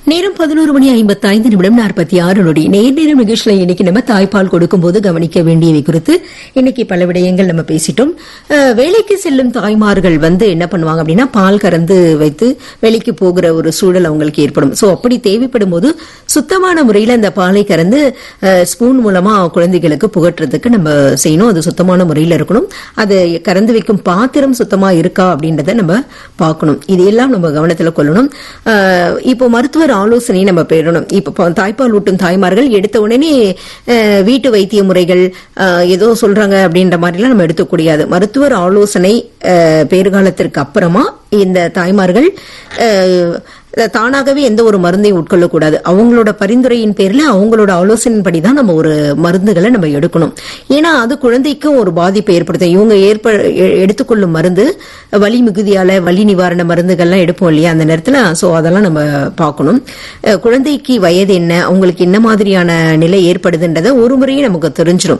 நேரம் பதினோரு மணி ஐம்பத்தி ஐந்து நிமிடம் நாற்பத்தி ஆறு நொடி நேர் நேரம் நிகழ்ச்சியில இன்னைக்கு நம்ம தாய்ப்பால் கொடுக்கும்போது கவனிக்க வேண்டியவை குறித்து இன்னைக்கு பல விடயங்கள் நம்ம பேசிட்டோம் அஹ், வேலைக்கு செல்லும் தாய்மார்கள் வந்து என்ன பண்ணுவாங்க அப்படின்னா பால் கறந்து வைத்து வேலைக்கு போகிற ஒரு சூழல் அவங்களுக்கு ஏற்படும் சோ அப்படி தேவைப்படும் போது சுத்தமான முறையில அந்த பாலை கறந்து அஹ், ஸ்பூன் மூலமா குழந்தைகளுக்கு புகட்டுறதுக்கு நம்ம செய்யணும் அது சுத்தமான முறையில இருக்கணும் அது கறந்து வைக்கும் பாத்திரம் சுத்தமா இருக்கா அப்படின்றத நம்ம பார்க்கணும் இதையெல்லாம் நம்ம கவனத்துல கொள்ளணும் அஹ், இப்போ மருத்துவர் ஆலோசனை நம்ம பெறணும் இப்போ ப- தாய்ப்பால் ஊட்டும் தாய்மார்கள் எடுத்த உடனே அஹ், வீட்டு வைத்திய முறைகள் அஹ், ஏதோ சொல்றாங்க அப்படின்ற மாதிரிலாம் நம்ம எடுத்துக்கூடாது மருத்துவர் ஆலோசனை அஹ், பேறுகாலத்திற்கு அப்புறமா இந்த தாய்மார்கள் அஹ், தானாகவே எந்த ஒரு மருந்தையும் உட்கொள்ளக்கூடாது அவங்களோட பரிந்துரையின் பேர்ல அவங்களோட ஆலோசனையின்படி தான் நம்ம ஒரு மருந்துகளை நம்ம எடுக்கணும் ஏன்னா அது குழந்தைக்கும் ஒரு பாதிப்பை ஏற்படுத்தும் இவங்க ஏற்ப எ- எடுத்துக்கொள்ளும் மருந்து வலி மிகுதியால வலி நிவாரண மருந்துகள்லாம் எடுப்போம் இல்லையா அந்த நேரத்துல சோ அதெல்லாம் நம்ம பார்க்கணும் அஹ் குழந்தைக்கு வயது என்ன அவங்களுக்கு என்ன மாதிரியான நிலை ஏற்படுதுன்றத ஒரு முறையும் நமக்கு தெரிஞ்சிடும்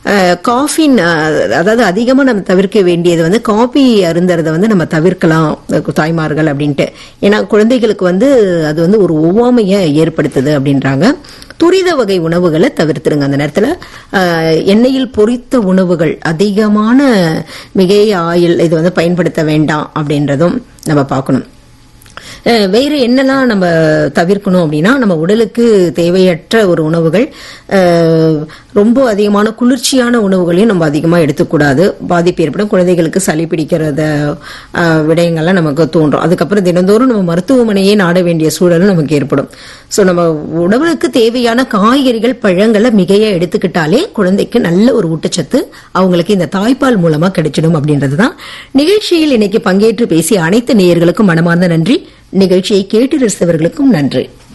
காஃபின் அதாவது அதிகமா நம்ம தவிர்க்க வேண்டியது வந்து காபி அருந்துறத வந்து நம்ம தவிர்க்கலாம் அஹ் தாய்மார்கள் அப்படின்ட்டு ஏன்னா குழந்தைகளுக்கு வந்து அது வந்து ஒரு ஒவ்வாமையை ஏற்படுத்துது அப்படின்றாங்க துரித வகை உணவுகளை தவிர்த்துருங்க அந்த நேரத்துல அஹ், எண்ணெயில் பொரித்த உணவுகள் அதிகமான மிகை ஆயில் இது வந்து பயன்படுத்த வேண்டாம் அப்படின்றதும் நம்ம பார்க்கணும் அஹ் வேற என்னெல்லாம் நம்ம தவிர்க்கணும் அப்படின்னா நம்ம உடலுக்கு தேவையற்ற ஒரு உணவுகள் அஹ், ரொம்ப அதிகமான குளிர்ச்சியான உணவுகளையும் நம்ம அதிகமா எடுத்துக்கூடாது பாதிப்பு ஏற்படும் குழந்தைகளுக்கு சளி பிடிக்கிறத அஹ், விடயங்கள்லாம் நமக்கு தோன்றும் அதுக்கப்புறம் தினந்தோறும் நம்ம மருத்துவமனையே நாட வேண்டிய சூழலும் நமக்கு ஏற்படும் சோ நம்ம உடலுக்கு தேவையான காய்கறிகள் பழங்களை மிகையா எடுத்துக்கிட்டாலே குழந்தைக்கு நல்ல ஒரு ஊட்டச்சத்து அவங்களுக்கு இந்த தாய்ப்பால் மூலமா கிடைச்சிடும் அப்படின்றதுதான் நிகழ்ச்சியில் இன்னைக்கு பங்கேற்று பேசிய அனைத்து நேயர்களுக்கும் மனமார்ந்த நன்றி நிகழ்ச்சியை கேட்டு ரசித்தவர்களுக்கும் நன்றி